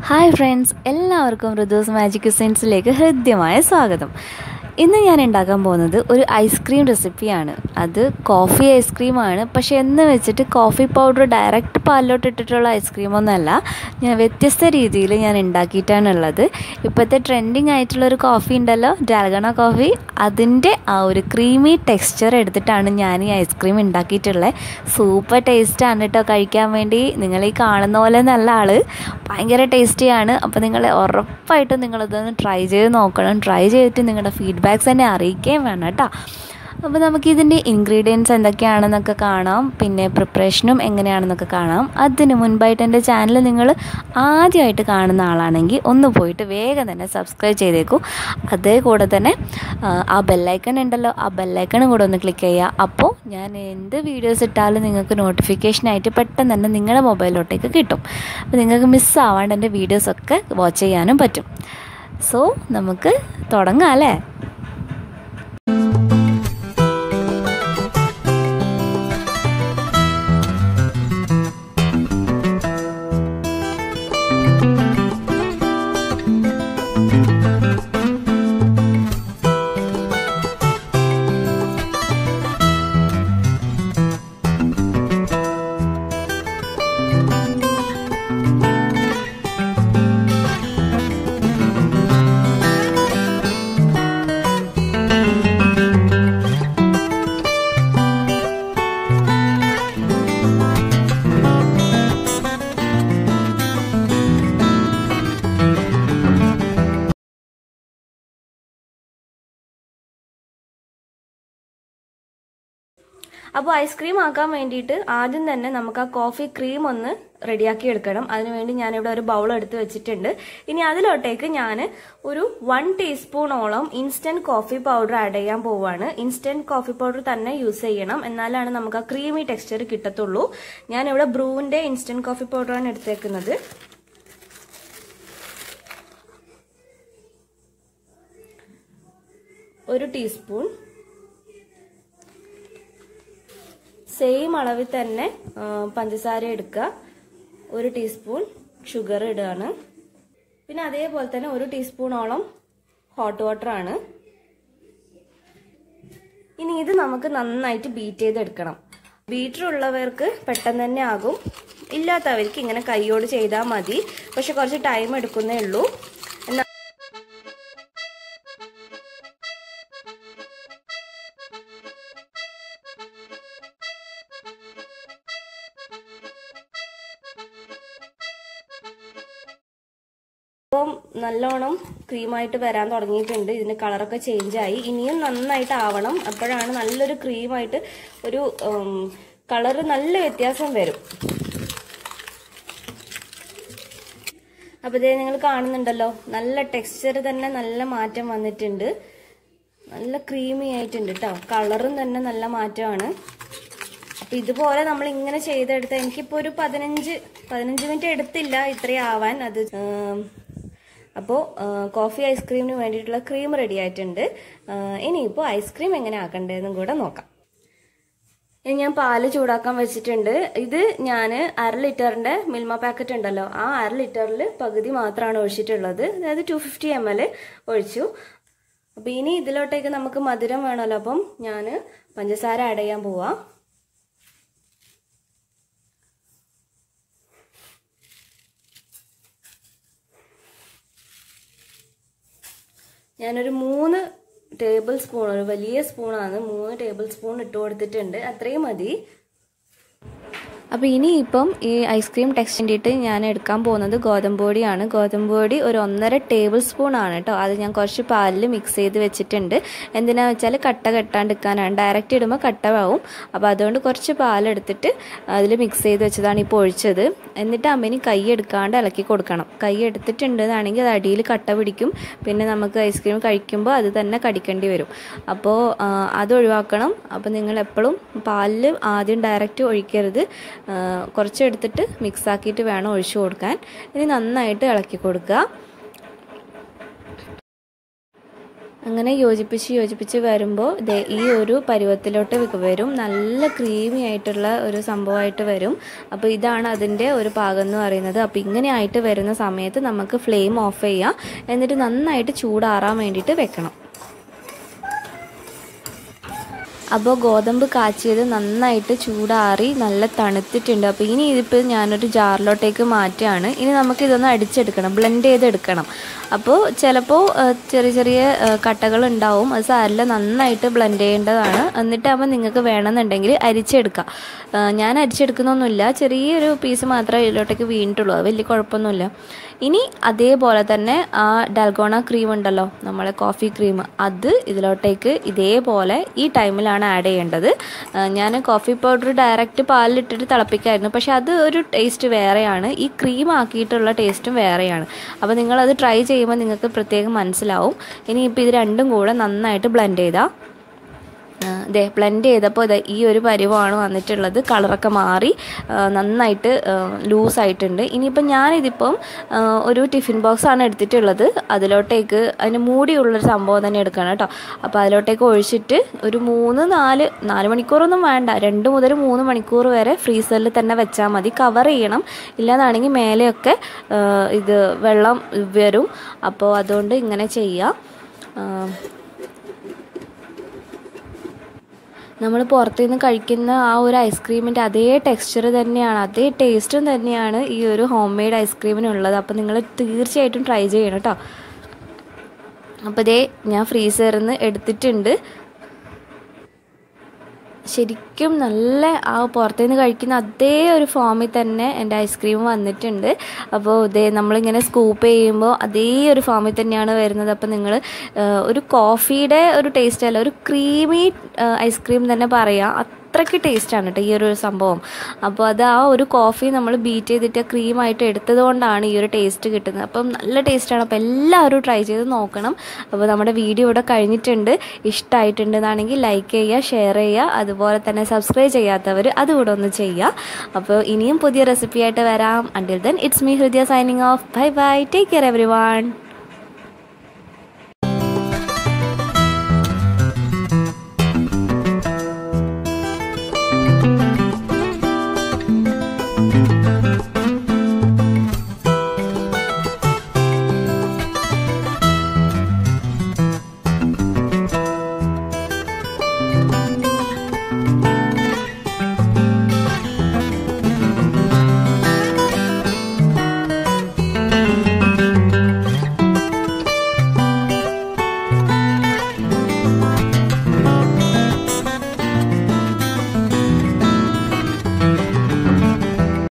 hi friends എല്ലാവർക്കും ഋതുസ് magic ക്യൂസിൻസിലേക്ക് ഹൃദ്യമായ സ്വാഗതം ഇന്ന് ഞാൻ ഉണ്ടാക്കാൻ പോകുന്നത് ഒരു ഐസ്ക്രീം റെസിപ്പിയാണ് അത് കോഫി ഐസ്ക്രീമാണ് പക്ഷെ എന്ന് വെച്ചിട്ട് കോഫി പൗഡർ ഡയറക്റ്റ് പാലിലോട്ട് ഇട്ടിട്ടുള്ള ഐസ്ക്രീമൊന്നുമല്ല ഞാൻ വ്യത്യസ്ത രീതിയിൽ ഞാൻ ഉണ്ടാക്കിയിട്ടാണുള്ളത് ഇപ്പോഴത്തെ ട്രെൻഡിങ് ആയിട്ടുള്ള ഒരു കോഫി ഉണ്ടല്ലോ ഡാൽഗണ കോഫി അതിൻ്റെ ആ ഒരു ക്രീമി ടെക്സ്ചർ എടുത്തിട്ടാണ് ഞാൻ ഈ ഐസ്ക്രീം ഉണ്ടാക്കിയിട്ടുള്ളത് സൂപ്പർ ടേസ്റ്റാണ് കേട്ടോ കഴിക്കാൻ വേണ്ടി നിങ്ങൾ ഈ കാണുന്ന പോലെ നല്ല ആൾ ഭയങ്കര ടേസ്റ്റിയാണ് അപ്പോൾ നിങ്ങൾ ഉറപ്പായിട്ടും നിങ്ങളിതൊന്ന് ട്രൈ ചെയ്ത് നോക്കണം ട്രൈ ചെയ്തിട്ട് നിങ്ങളുടെ ഫീഡ്ബാക്ക്സ് എന്നെ അറിയിക്കുകയും വേണം കേട്ടോ അപ്പോൾ നമുക്കിതിൻ്റെ ഇൻഗ്രീഡിയൻസ് എന്തൊക്കെയാണെന്നൊക്കെ കാണാം പിന്നെ പ്രിപ്പറേഷനും എങ്ങനെയാണെന്നൊക്കെ കാണാം അതിന് മുൻപായിട്ട് എൻ്റെ ചാനൽ നിങ്ങൾ ആദ്യമായിട്ട് കാണുന്ന ആളാണെങ്കിൽ ഒന്ന് പോയിട്ട് വേഗം തന്നെ സബ്സ്ക്രൈബ് ചെയ്തേക്കൂ അതേ കൂടെ തന്നെ ആ ബെല്ലൈക്കൺ ഉണ്ടല്ലോ ആ ബെല്ലൈക്കണും കൂടെ ഒന്ന് ക്ലിക്ക് ചെയ്യുക അപ്പോൾ ഞാൻ എന്ത് വീഡിയോസ് ഇട്ടാലും നിങ്ങൾക്ക് നോട്ടിഫിക്കേഷനായിട്ട് പെട്ടെന്ന് തന്നെ നിങ്ങളുടെ മൊബൈലിലോട്ടേക്ക് കിട്ടും അപ്പോൾ നിങ്ങൾക്ക് മിസ്സാവാണ്ട് എൻ്റെ വീഡിയോസൊക്കെ വാച്ച് ചെയ്യാനും പറ്റും സോ നമുക്ക് തുടങ്ങാം അല്ലേ അപ്പോൾ ഐസ്ക്രീം ആക്കാൻ വേണ്ടിയിട്ട് ആദ്യം തന്നെ നമുക്ക് ആ കോഫി ക്രീം ഒന്ന് റെഡിയാക്കി എടുക്കണം അതിനുവേണ്ടി ഞാനിവിടെ ഒരു ബൗൾ എടുത്ത് വെച്ചിട്ടുണ്ട് ഇനി അതിലോട്ടേക്ക് ഞാൻ ഒരു വൺ ടീസ്പൂണോളം ഇൻസ്റ്റന്റ് കോഫി പൗഡർ ആഡ് ചെയ്യാൻ പോവുകയാണ് ഇൻസ്റ്റന്റ് കോഫി പൗഡർ തന്നെ യൂസ് ചെയ്യണം എന്നാലാണ് നമുക്ക് ആ ക്രീമി ടെക്സ്ചർ കിട്ടത്തുള്ളൂ ഞാനിവിടെ ബ്രൂവിന്റെ ഇൻസ്റ്റന്റ് കോഫി പൗഡറാണ് എടുത്തേക്കുന്നത് ഒരു ടീസ്പൂൺ സെയിം അളവിൽ തന്നെ പഞ്ചസാര എടുക്കുക ഒരു ടീസ്പൂൺ ഷുഗർ ഇടുകയാണ് പിന്നെ അതേപോലെ തന്നെ ഒരു ടീസ്പൂണോളം ഹോട്ട് വാട്ടർ ആണ് ഇനി ഇത് നമുക്ക് നന്നായിട്ട് ബീറ്റ് ചെയ്തെടുക്കണം ബീറ്റർ ഉള്ളവർക്ക് പെട്ടെന്ന് തന്നെ ആകും ഇല്ലാത്തവർക്ക് ഇങ്ങനെ കൈയോട് ചെയ്താൽ മതി പക്ഷെ കുറച്ച് ടൈം എടുക്കുന്നേ ഉള്ളൂ എന്നാൽ ഇപ്പം നല്ലോണം ക്രീമായിട്ട് വരാൻ തുടങ്ങിയിട്ടുണ്ട് ഇതിന്റെ കളറൊക്കെ ചേഞ്ച് ആയി ഇനിയും നന്നായിട്ട് ആവണം അപ്പോഴാണ് നല്ലൊരു ക്രീമായിട്ട് ഒരു കളറ് നല്ല വ്യത്യാസം വരും അപ്പോൾ ഇതേ നിങ്ങൾ കാണുന്നുണ്ടല്ലോ നല്ല ടെക്സ്ചർ തന്നെ നല്ല മാറ്റം വന്നിട്ടുണ്ട് നല്ല ക്രീമി ആയിട്ടുണ്ട് കേട്ടോ കളറും തന്നെ നല്ല മാറ്റമാണ് അപ്പൊ ഇതുപോലെ നമ്മൾ ഇങ്ങനെ ചെയ്തെടുത്ത എനിക്കിപ്പോ ഒരു പതിനഞ്ച് പതിനഞ്ച് മിനിറ്റ് എടുത്തില്ല ഇത്രയും ആവാൻ അത് അപ്പോൾ കോഫി ഐസ്ക്രീമിന് വേണ്ടിയിട്ടുള്ള ക്രീം റെഡി ആയിട്ടുണ്ട് ഇനിയിപ്പോൾ ഐസ്ക്രീം എങ്ങനെ ആക്കണ്ടതെന്നും കൂടെ നോക്കാം ഇനി ഞാൻ പാല് ചൂടാക്കാൻ വെച്ചിട്ടുണ്ട് ഇത് ഞാൻ അര ലിറ്ററിന്റെ മിൽമ പാക്കറ്റ് ഉണ്ടല്ലോ ആ അര ലിറ്ററിൽ പകുതി മാത്രമാണ് ഒഴിച്ചിട്ടുള്ളത് അതായത് ടു ഫിഫ്റ്റി എം എൽ ഒഴിച്ചു അപ്പം ഇനി ഇതിലോട്ടേക്ക് നമുക്ക് മധുരം വേണമല്ലോ അപ്പം ഞാൻ പഞ്ചസാര ആഡ് ചെയ്യാൻ പോവാം ഞാനൊരു മൂന്ന് ടേബിൾ സ്പൂൺ ഒരു വലിയ സ്പൂണാണ് മൂന്ന് ടേബിൾ സ്പൂൺ ഇട്ട് കൊടുത്തിട്ടുണ്ട് അത്രയും മതി അപ്പോൾ ഇനിയിപ്പം ഈ ഐസ്ക്രീം ടെക്സ്റ്റിൻ്റെ ഞാൻ എടുക്കാൻ പോകുന്നത് ഗോതമ്പ് പൊടിയാണ് ഗോതമ്പ് പൊടി ഒരു ഒന്നര ടേബിൾ സ്പൂൺ ആണ് കേട്ടോ അത് ഞാൻ കുറച്ച് പാലിൽ മിക്സ് ചെയ്ത് വെച്ചിട്ടുണ്ട് എന്തിനാന്ന് വെച്ചാൽ കട്ട കെട്ടാണ്ടിരിക്കാനാണ് ഡയറക്റ്റ് ഇടുമ്പോൾ കട്ടവാവും അപ്പോൾ അതുകൊണ്ട് കുറച്ച് പാലെടുത്തിട്ട് അതിൽ മിക്സ് ചെയ്ത് വെച്ചതാണ് ഇപ്പോൾ ഒഴിച്ചത് എന്നിട്ട് അമ്മേനി കൈ എടുക്കാണ്ട് ഇളക്കി കൊടുക്കണം കൈ എടുത്തിട്ടുണ്ടെന്നാണെങ്കിൽ അത് അടിയിൽ കട്ട പിടിക്കും പിന്നെ നമുക്ക് ഐസ്ക്രീം കഴിക്കുമ്പോൾ അത് തന്നെ കടിക്കേണ്ടി വരും അപ്പോൾ അത് ഒഴിവാക്കണം അപ്പോൾ നിങ്ങൾ എപ്പോഴും പാലിൽ ആദ്യം ഡയറക്റ്റ് ഒഴിക്കരുത് കുറച്ച് എടുത്തിട്ട് മിക്സ് ആക്കിയിട്ട് വേണം ഒഴിച്ചു കൊടുക്കാൻ ഇനി നന്നായിട്ട് ഇളക്കി കൊടുക്കുക അങ്ങനെ യോജിപ്പിച്ച് യോജിപ്പിച്ച് വരുമ്പോൾ ദേ ഈ ഒരു പരുവത്തിലോട്ട് വി- വരും നല്ല ക്രീമി ആയിട്ടുള്ള ഒരു സംഭവമായിട്ട് വരും അപ്പോൾ ഇതാണ് അതിൻ്റെ ഒരു പാകം എന്ന് പറയുന്നത് അപ്പോൾ ഇങ്ങനെ ആയിട്ട് വരുന്ന സമയത്ത് നമുക്ക് ഫ്ലെയിം ഓഫ് ചെയ്യാം എന്നിട്ട് നന്നായിട്ട് ചൂടാറാൻ വേണ്ടിയിട്ട് വെക്കണം അപ്പോൾ ഗോതമ്പ് കാച്ചിയത് നന്നായിട്ട് ചൂടാറി നല്ല തണുത്തിട്ടുണ്ട് അപ്പോൾ ഇനി ഇതിപ്പോൾ ഞാനൊരു ജാറിലോട്ടേക്ക് മാറ്റുകയാണ് ഇനി നമുക്ക് ഇതൊന്ന് അടിച്ചെടുക്കണം ബ്ലെൻഡ് ചെയ്തെടുക്കണം അപ്പോൾ ചിലപ്പോൾ ചെറിയ ചെറിയ കട്ടകൾ ഉണ്ടാവും അത് സാരില്ല നന്നായിട്ട് ബ്ലെൻഡ് ചെയ്യേണ്ടതാണ് എന്നിട്ടാകുമ്പോൾ നിങ്ങൾക്ക് വേണമെന്നുണ്ടെങ്കിൽ അരിച്ചെടുക്കാം ആ, ഞാൻ അരിച്ചെടുക്കുന്നൊന്നുമില്ല ചെറിയൊരു പീസ് മാത്രമേ ഇതിലോട്ടേക്ക് വീണിട്ടുള്ളൂ അത് വലിയ കുഴപ്പമൊന്നുമില്ല ഇനി അതേപോലെ തന്നെ ആ ഡൽഗോണ ക്രീം ഉണ്ടല്ലോ നമ്മളെ കോഫി ക്രീം അത് ഇതിലോട്ടേക്ക് ഇതേപോലെ ഈ ടൈമിലാണ് ആഡ് ചെയ്യേണ്ടത് ആ, ഞാൻ കോഫി പൗഡർ ഡയറക്റ്റ് പാലിലിട്ടിട്ട് തിളപ്പിക്കായിരുന്നു പക്ഷെ അത് ഒരു ടേസ്റ്റ് വേറെയാണ് ഈ ക്രീം ആക്കിയിട്ടുള്ള ടേസ്റ്റും വേറെയാണ് അപ്പോൾ നിങ്ങളത് ട്രൈ ചെയ്യുമ്പോൾ നിങ്ങൾക്ക് പ്രത്യേകം മനസ്സിലാവും ഇനിയിപ്പോൾ ഇത് രണ്ടും കൂടെ നന്നായിട്ട് ബ്ലെൻഡ് ചെയ്താൽ ഇതേ ബ്ലെൻഡ് ചെയ്തപ്പോൾ ഇത് ഈ ഒരു പരിവമാണ് വന്നിട്ടുള്ളത് കളറൊക്കെ മാറി ആ, നന്നായിട്ട് ലൂസായിട്ടുണ്ട് ഇനിയിപ്പം ഞാനിതിപ്പം ആ, ഒരു ടിഫിൻ ബോക്സ് ആണ് എടുത്തിട്ടുള്ളത് അതിലോട്ടേക്ക് അതിന് മൂടിയുള്ളൊരു സംഭവം തന്നെ എടുക്കണം കേട്ടോ അപ്പോൾ അതിലോട്ടേക്ക് ഒഴിച്ചിട്ട് ഒരു മൂന്ന് നാല് നാല് മണിക്കൂറൊന്നും വേണ്ട രണ്ട് മുതൽ മൂന്ന് മണിക്കൂർ വരെ ഫ്രീസറിൽ തന്നെ വെച്ചാൽ മതി കവർ ചെയ്യണം ഇല്ലാതാണെങ്കിൽ മേലെയൊക്കെ ആ, ഇത് വെള്ളം വരും അപ്പോൾ അതുകൊണ്ട് ഇങ്ങനെ ചെയ്യാം ആ, നമ്മൾ പുറത്തുനിന്ന് കഴിക്കുന്ന ആ ഒരു ഐസ്ക്രീമിൻ്റെ അതേ ടെക്സ്ചർ തന്നെയാണ് അതേ ടേസ്റ്റും തന്നെയാണ് ഈ ഒരു ഹോം മെയ്ഡ് ഐസ്ക്രീമിനുള്ളത് അപ്പോൾ നിങ്ങൾ തീർച്ചയായിട്ടും ട്രൈ ചെയ്യണം കേട്ടോ അപ്പോൾ ഇതേ ഞാൻ ഫ്രീസറിൽ നിന്ന് എടുത്തിട്ടുണ്ട് ശരിക്കും നല്ല ആ പുറത്തുനിന്ന് കഴിക്കുന്ന അതേ ഒരു ഫോമിൽ തന്നെ എൻ്റെ ഐസ്ക്രീം വന്നിട്ടുണ്ട് അപ്പോൾ ഇതേ നമ്മളിങ്ങനെ സ്കൂപ്പ് ചെയ്യുമ്പോൾ അതേ ഒരു ഫോമിൽ തന്നെയാണ് വരുന്നത് അപ്പോൾ നിങ്ങൾ ഒരു കോഫിയുടെ ഒരു ടേസ്റ്റ് അല്ല ഒരു ക്രീമി ഐസ്ക്രീം തന്നെ പറയാം അത്രയ്ക്ക് ടേസ്റ്റാണ് കേട്ടോ ഈ ഒരു സംഭവം അപ്പോൾ അത് ആ ഒരു കോഫി നമ്മൾ ബീറ്റ് ചെയ്തിട്ട് ക്രീമായിട്ട് എടുത്തത് കൊണ്ടാണ് ഈ ഒരു ടേസ്റ്റ് കിട്ടുന്നത് അപ്പം നല്ല ടേസ്റ്റാണ് അപ്പോൾ എല്ലാവരും ട്രൈ ചെയ്ത് നോക്കണം അപ്പോൾ നമ്മുടെ വീഡിയോ ഇവിടെ കഴിഞ്ഞിട്ടുണ്ട് ഇഷ്ടമായിട്ടുണ്ടെന്നാണെങ്കിൽ ലൈക്ക് ചെയ്യുക ഷെയർ ചെയ്യുക അതുപോലെ തന്നെ സബ്സ്ക്രൈബ് ചെയ്യാത്തവർ അതുകൂടെ ഒന്ന് ചെയ്യുക അപ്പോൾ ഇനിയും പുതിയ റെസിപ്പി ആയിട്ട് വരാം until then it's me Hridaya signing off bye bye take care every one